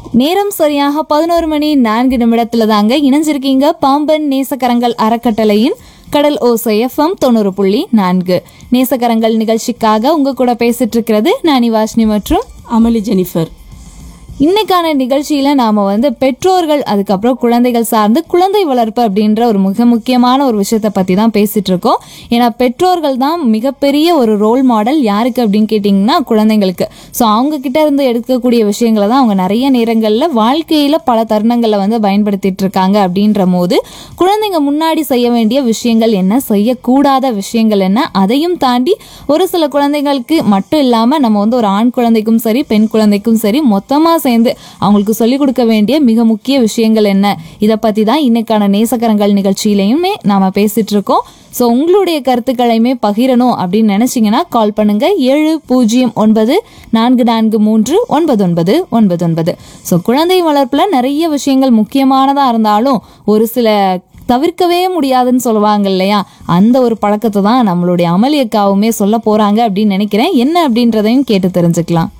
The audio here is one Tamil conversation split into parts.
நேரம் சரியாக பதினோரு மணி நான்கு நிமிடத்துல தாங்க இணைஞ்சிருக்கீங்க பாம்பன் நேசக்கரங்கள் அறக்கட்டளையின் கடல் ஓசை எஃப்எம் தொண்ணூறு புள்ளி நான்கு நேசக்கரங்கள் நிகழ்ச்சிக்காக உங்க கூட பேசிட்டு இருக்கிறது நானி வாஷ்னி மற்றும் அமளி ஜெனிஃபர் இன்னைக்கான நிகழ்ச்சியில நாம வந்து பெற்றோர்கள் அதுக்கப்புறம் குழந்தைகள் சார்ந்து குழந்தை வளர்ப்பு அப்படின்ற ஒரு மிக முக்கியமான ஒரு விஷயத்தை பத்தி தான் பேசிட்டு இருக்கோம் ஏன்னா பெற்றோர்கள் தான் மிகப்பெரிய ஒரு ரோல் மாடல் யாருக்கு அப்படின்னு கேட்டிங்கன்னா குழந்தைங்களுக்கு ஸோ அவங்க கிட்ட இருந்து எடுக்கக்கூடிய விஷயங்களை தான் அவங்க நிறைய நேரங்களில் வாழ்க்கையில பல தருணங்களில் வந்து பயன்படுத்திட்டு இருக்காங்க அப்படின்ற போது குழந்தைங்க முன்னாடி செய்ய வேண்டிய விஷயங்கள் என்ன செய்யக்கூடாத விஷயங்கள் என்ன அதையும் தாண்டி ஒரு சில குழந்தைங்களுக்கு மட்டும் இல்லாம நம்ம வந்து ஒரு ஆண் குழந்தைக்கும் சரி பெண் குழந்தைக்கும் சரி மொத்தமா சேர்ந்து அவங்களுக்கு சொல்லிக் கொடுக்க வேண்டிய மிக முக்கிய விஷயங்கள் என்ன இதை பத்தி தான் இன்னைக்கான நேசக்கரங்கள் நிகழ்ச்சியிலையுமே நாம பேசிட்டு இருக்கோம் ஸோ உங்களுடைய கருத்துக்களையுமே பகிரணும் அப்படின்னு நினைச்சீங்கன்னா கால் பண்ணுங்க ஏழு பூஜ்ஜியம் ஒன்பது நான்கு நான்கு மூன்று ஒன்பது ஒன்பது ஒன்பது ஒன்பது ஸோ குழந்தை வளர்ப்புல நிறைய விஷயங்கள் முக்கியமானதா இருந்தாலும் ஒரு சில தவிர்க்கவே முடியாதுன்னு சொல்லுவாங்க இல்லையா அந்த ஒரு பழக்கத்தை தான் நம்மளுடைய அமளி அக்காவுமே சொல்ல போறாங்க அப்படின்னு நினைக்கிறேன் என்ன அப்படின்றதையும் கேட்டு தெரிஞ்சுக்கலாம்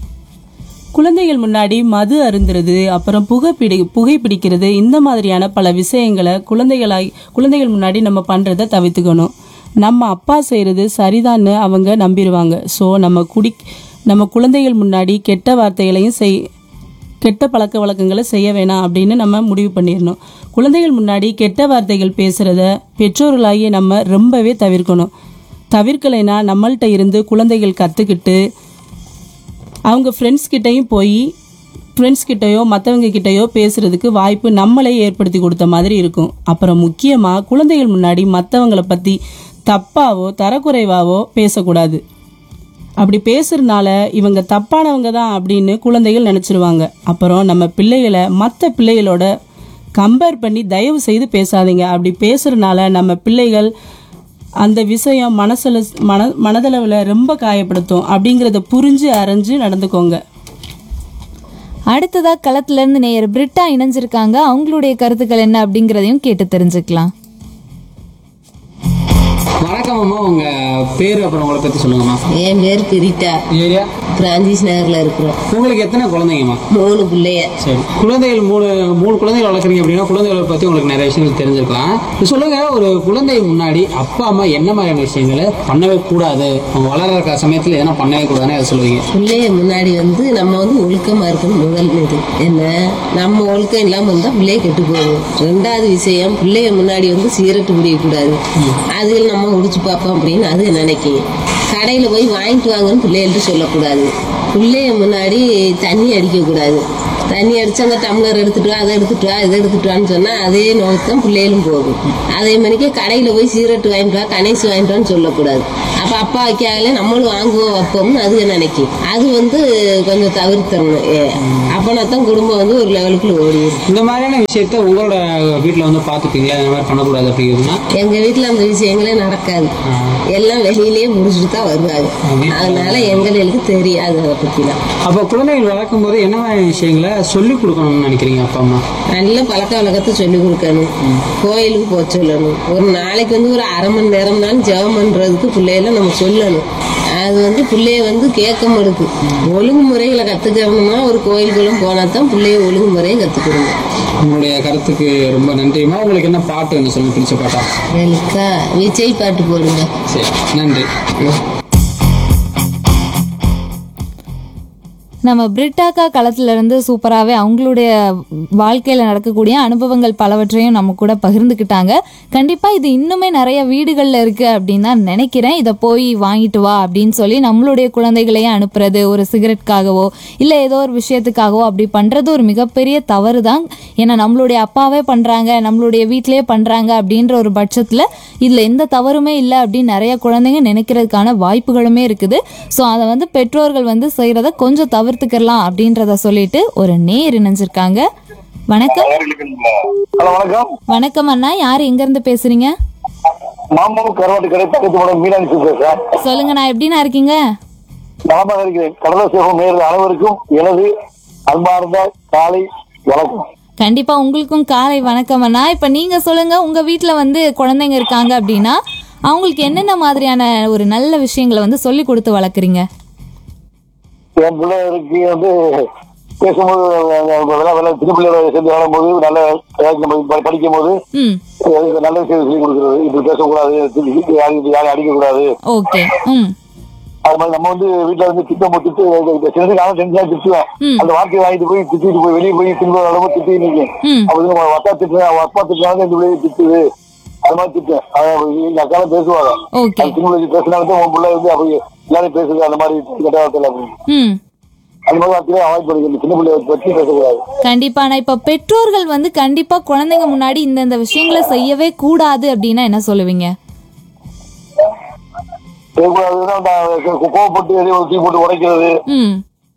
குழந்தைகள் முன்னாடி மது அருந்துறது அப்புறம் புகைப்பிடி புகைப்பிடிக்கிறது இந்த மாதிரியான பல விஷயங்களை குழந்தைகளாய் குழந்தைகள் முன்னாடி நம்ம பண்றதை தவிர்த்துக்கணும் நம்ம அப்பா செய்யறது சரிதான்னு அவங்க நம்பிடுவாங்க ஸோ நம்ம குடி நம்ம குழந்தைகள் முன்னாடி கெட்ட வார்த்தைகளையும் செய் கெட்ட பழக்க வழக்கங்களை செய்ய வேணாம் அப்படின்னு நம்ம முடிவு பண்ணிடணும் குழந்தைகள் முன்னாடி கெட்ட வார்த்தைகள் பேசுறத பெற்றோர்களாகிய நம்ம ரொம்பவே தவிர்க்கணும் தவிர்க்கலைன்னா நம்மள்ட்ட இருந்து குழந்தைகள் கற்றுக்கிட்டு அவங்க ஃப்ரெண்ட்ஸ் கிட்டயும் போய் ஃப்ரெண்ட்ஸ் கிட்டயோ மற்றவங்க கிட்டயோ பேசுறதுக்கு வாய்ப்பு நம்மளே ஏற்படுத்தி கொடுத்த மாதிரி இருக்கும் அப்புறம் முக்கியமாக குழந்தைகள் முன்னாடி மற்றவங்கள பற்றி தப்பாவோ தரக்குறைவாவோ பேசக்கூடாது அப்படி பேசுறதுனால இவங்க தப்பானவங்க தான் அப்படின்னு குழந்தைகள் நினச்சிருவாங்க அப்புறம் நம்ம பிள்ளைகளை மற்ற பிள்ளைகளோட கம்பேர் பண்ணி தயவு செய்து பேசாதீங்க அப்படி பேசுறதுனால நம்ம பிள்ளைகள் அந்த விஷயம் மனசில் மன மனதளவில் ரொம்ப காயப்படுத்தும் அப்படிங்கிறத புரிஞ்சு அறிஞ்சு நடந்துக்கோங்க அடுத்ததா களத்துல இருந்து நேயர் பிரிட்டா இணைஞ்சிருக்காங்க அவங்களுடைய கருத்துக்கள் என்ன அப்படிங்கறதையும் கேட்டு தெரிஞ்சுக்கலாம் வணக்கம் அம்மா உங்க பேர் அப்புறம் உங்களை பத்தி சொல்லுங்கம்மா என் பேர் கிரிட்டா ஏரியா பிரான்சிஸ் நகர்ல இருக்கிறோம் உங்களுக்கு எத்தனை குழந்தைங்கம்மா மூணு பிள்ளைய சரி குழந்தைகள் மூணு மூணு குழந்தைகள் வளர்க்குறீங்க அப்படின்னா குழந்தைகளை பத்தி உங்களுக்கு நிறைய விஷயங்கள் தெரிஞ்சிருக்கலாம் இப்ப சொல்லுங்க ஒரு குழந்தை முன்னாடி அப்பா அம்மா என்ன மாதிரியான விஷயங்களை பண்ணவே கூடாது அவங்க வளர்ற சமயத்துல எதனா பண்ணவே கூடாதுன்னு அதை சொல்லுவீங்க பிள்ளைய முன்னாடி வந்து நம்ம வந்து ஒழுக்கமா இருக்கணும் முதல் இது என்ன நம்ம ஒழுக்கம் இல்லாம இருந்தா பிள்ளைய கெட்டு போகும் ரெண்டாவது விஷயம் பிள்ளைய முன்னாடி வந்து சிகரெட் குடிக்கக்கூடாது அதுகள் நம்ம குடிச்சு பார்ப்போம் அப்படின்னு அது நினைக்கும் கடையில போய் வாங்கிட்டு வாங்கன்னு பிள்ளைகள்ட்ட சொல்லக்கூடாது பிள்ளைய முன்னாடி தண்ணி அடிக்கக்கூடாது தண்ணி அடிச்சு அந்த டம்ளர் எடுத்துட்டு வா அதை எடுத்துட்டு வா இதை எடுத்துட்டு வான்னு சொன்னா அதே நோக்கம் பிள்ளைகளும் போகும் அதே மாதிரிக்கு கடையில போய் சிகரெட் வாங்கிட்டு வா கணேசு வாங்கிட்டு வான்னு சொல்லக்கூடாது அப்ப அப்பா வைக்காகல நம்மளும் வாங்குவோம் வைப்போம்னு அது நினைக்கும் அது வந்து கொஞ்சம் தவிர்த்தரணும் அப்பனா தான் குடும்பம் வந்து ஒரு லெவலுக்குள்ள ஓடிடும் இந்த மாதிரியான விஷயத்த உங்களோட வீட்டுல வந்து பாத்துப்பீங்களா இந்த மாதிரி பண்ணக்கூடாது அப்படிங்கிறதுனா எங்க வீட்டுல அந்த விஷயங்களே நடக்காது எல்லாம் வெளியிலேயே முடிச்சுட்டு தான் வருவாங்க அதனால எங்களுக்கு தெரியாது அதை பத்திலாம் அப்போ குழந்தைகள் வளர்க்கும் போது என்ன மாதிரியான விஷயங்களை சொல்லிக் கொடுக்கணும்னு நினைக்கிறீங்க அப்பா அம்மா நல்ல பழக்க வழக்கத்தை சொல்லி கொடுக்கணும் கோயிலுக்கு போக சொல்லணும் ஒரு நாளைக்கு வந்து ஒரு அரை மணி நேரம்னாலும் ஜெபம் பண்றதுக்கு பிள்ளைகளை நம்ம சொல்லணும் அது வந்து பிள்ளைய வந்து கேட்க மாட்டுக்கு ஒழுங்குமுறைகளை கத்துக்கணும்னா ஒரு கோயிலுக்குள்ளும் போனா தான் பிள்ளைய ஒழுங்குமுறையை கத்துக்கணும் உங்களுடைய கருத்துக்கு ரொம்ப நன்றிம்மா உங்களுக்கு என்ன பாட்டு என்ன சொல்லுங்க பிடிச்ச பாட்டா எனக்கா விஜய் பாட்டு போடுங்க சரி நன்றி நம்ம பிரிட்டாக்கா களத்துல இருந்து சூப்பராகவே அவங்களுடைய வாழ்க்கையில் நடக்கக்கூடிய அனுபவங்கள் பலவற்றையும் நம்ம கூட பகிர்ந்துக்கிட்டாங்க கண்டிப்பாக இது இன்னுமே நிறைய வீடுகளில் இருக்குது அப்படின்னு தான் நினைக்கிறேன் இதை போய் வாங்கிட்டு வா அப்படின்னு சொல்லி நம்மளுடைய குழந்தைகளையும் அனுப்புறது ஒரு சிகரெட்காகவோ இல்லை ஏதோ ஒரு விஷயத்துக்காகவோ அப்படி பண்ணுறது ஒரு மிகப்பெரிய தவறு தான் ஏன்னா நம்மளுடைய அப்பாவே பண்ணுறாங்க நம்மளுடைய வீட்டிலேயே பண்ணுறாங்க அப்படின்ற ஒரு பட்சத்தில் இதில் எந்த தவறுமே இல்லை அப்படின்னு நிறைய குழந்தைங்க நினைக்கிறதுக்கான வாய்ப்புகளுமே இருக்குது ஸோ அதை வந்து பெற்றோர்கள் வந்து செய்கிறத கொஞ்சம் தவிர்த்துக்கலாம் அப்படின்றத சொல்லிட்டு ஒரு நேர் இணைஞ்சிருக்காங்க வணக்கம் ஹலோ வணக்கம் வணக்கம் அண்ணா யார் எங்கேருந்து பேசுறீங்க மாம்பழம் கருவாட்டு கடை பக்கத்து மூலம் மீனாட்சி பேசுறேன் சொல்லுங்க நான் எப்படிண்ணா இருக்கீங்க நலமாக இருக்கிறேன் கடலூர் சேவம் நேரில் அனைவருக்கும் எனது அன்பார்ந்த காலை வணக்கம் கண்டிப்பா உங்களுக்கும் காலை வணக்கம் அண்ணா இப்ப நீங்க சொல்லுங்க உங்க வீட்ல வந்து குழந்தைங்க இருக்காங்க அப்படின்னா அவங்களுக்கு என்னென்ன மாதிரியான ஒரு நல்ல விஷயங்களை வந்து சொல்லி கொடுத்து வளர்க்குறீங்க என் பிள்ளைகளுக்கு வந்து பேசும்போது அஹ், வெள்ள வெள்ள சின்ன பிள்ளையோட சேர்ந்து விளையாடும்போது நல்ல ஏதாச்சும் நம்ம ப- படிக்கும் போது ம் அஹ், நல்ல விஷயம் சொல்லி கொடுக்குறது இப்படி பேசக்கூடாது திருப்பி யாரையும் யாரையும் அடிக்கக்கூடாது ஓகே ம் அது மாதிரி நம்ம வந்து வீட்டுல வந்து திட்டம் திட்டு சின்னது நானும் டென்ஷனா திட்டுவேன் ம். அந்த வார்த்தையை வாங்கிட்டு போய் திட்டிட்டு போய் வெளியே போய் திரும்ப அளவு திட்டி நிற்கும் ம். அப்ப வந்து நம்ம அப்பா திட்டுறேன் அவன் அப்பா திட்டுறாங்க இந்த பிள்ளைய திட்டுது அது மாதிரி திட்டேன் எங்க அக்கால பேசுவாங்க ஓகே அது சின்ன பிள்ளை பேசினாலும் உன் பிள்ளை வந்து அப்ப எல்லாரும் பேசுது அந்த மாதிரி கெட்ட வார்த்தை அப்படின்னு ம் அந்த மாதிரி வார்த்தையை அவாய்ட் பண்ணிக்கணும் சின்ன பிள்ளைய பற்றி பேசக்கூடாது கண்டிப்பா நான் இப்ப பெற்றோர்கள் வந்து கண்டிப்பா குழந்தைங்க முன்னாடி இந்தந்த விஷயங்களை செய்யவே கூடாது அப்படின்னா என்ன சொல்லுவீங்க செய்யக்கூடாதுன்னா அந்த கோவப்பட்டு எதையும் ஒரு தீ போட்டு உடைக்கிறது ம்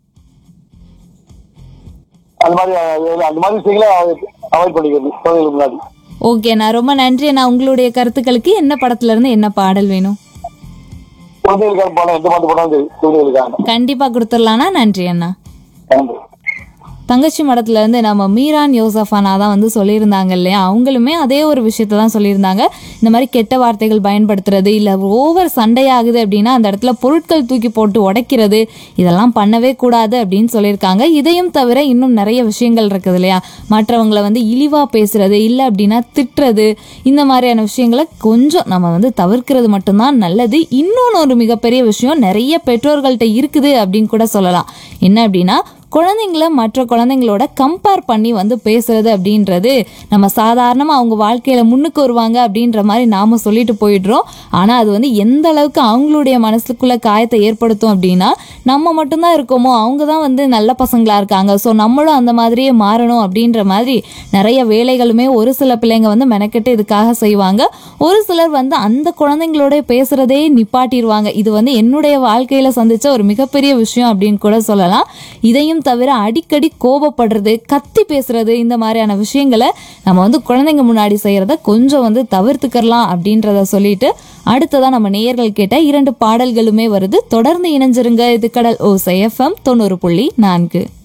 அந்த மாதிரி அஹ், அந்த மாதிரி விஷயங்களை அவாய்ட் பண்ணிக்கணும் குழந்தைகளுக்கு முன்னாடி ஓகே நான் ரொம்ப நன்றி நான் உங்களுடைய கருத்துக்களுக்கு என்ன படத்துல இருந்து என்ன பாடல் வேணும் குழந்தைகளுக்கான படம் எந்த பாட்டு படம் சரி குழந்தைகளுக்கான கண்டிப்பா கொடுத்துடலாம்னா நன்றி அண்ணா நன்றி தங்கச்சி மடத்துல இருந்து நம்ம மீரான் யோசஃபானா தான் வந்து சொல்லியிருந்தாங்க இல்லையா அவங்களுமே அதே ஒரு விஷயத்த தான் சொல்லியிருந்தாங்க இந்த மாதிரி கெட்ட வார்த்தைகள் பயன்படுத்துறது இல்லை ஓவர் சண்டையாகுது அப்படின்னா அந்த இடத்துல பொருட்கள் தூக்கி போட்டு உடைக்கிறது இதெல்லாம் பண்ணவே கூடாது அப்படின்னு சொல்லியிருக்காங்க இதையும் தவிர இன்னும் நிறைய விஷயங்கள் இருக்குது இல்லையா மற்றவங்களை வந்து இழிவா பேசுறது இல்லை அப்படின்னா திட்டுறது இந்த மாதிரியான விஷயங்களை கொஞ்சம் நம்ம வந்து தவிர்க்கிறது மட்டும்தான் நல்லது இன்னொன்று ஒரு மிகப்பெரிய விஷயம் நிறைய பெற்றோர்கள்ட்ட இருக்குது அப்படின்னு கூட சொல்லலாம் என்ன அப்படின்னா குழந்தைங்கள மற்ற குழந்தைங்களோட கம்பேர் பண்ணி வந்து பேசுறது அப்படின்றது நம்ம சாதாரணமாக அவங்க வாழ்க்கையில முன்னுக்கு வருவாங்க அப்படின்ற மாதிரி நாம சொல்லிட்டு போயிடுறோம் ஆனால் அது வந்து எந்த அளவுக்கு அவங்களுடைய மனசுக்குள்ள காயத்தை ஏற்படுத்தும் அப்படின்னா நம்ம மட்டும்தான் இருக்கோமோ அவங்க தான் வந்து நல்ல பசங்களா இருக்காங்க ஸோ நம்மளும் அந்த மாதிரியே மாறணும் அப்படின்ற மாதிரி நிறைய வேலைகளுமே ஒரு சில பிள்ளைங்க வந்து மெனக்கெட்டு இதுக்காக செய்வாங்க ஒரு சிலர் வந்து அந்த குழந்தைங்களோட பேசுறதே நிப்பாட்டிடுவாங்க இது வந்து என்னுடைய வாழ்க்கையில சந்திச்ச ஒரு மிகப்பெரிய விஷயம் அப்படின்னு கூட சொல்லலாம் இதையும் தவிர அடிக்கடி கோபப்படுறது கத்தி பேசுறது இந்த மாதிரியான விஷயங்களை நம்ம வந்து குழந்தைங்க முன்னாடி செய்யறத கொஞ்சம் வந்து தவிர்த்துக்கலாம் அப்படின்றத சொல்லிட்டு அடுத்ததா நம்ம நேயர்கள் கேட்ட இரண்டு பாடல்களுமே வருது தொடர்ந்து இணைஞ்சிருங்க இது கடல் ஓசை எஃப்எம் தொண்ணூறு புள்ளி நான்கு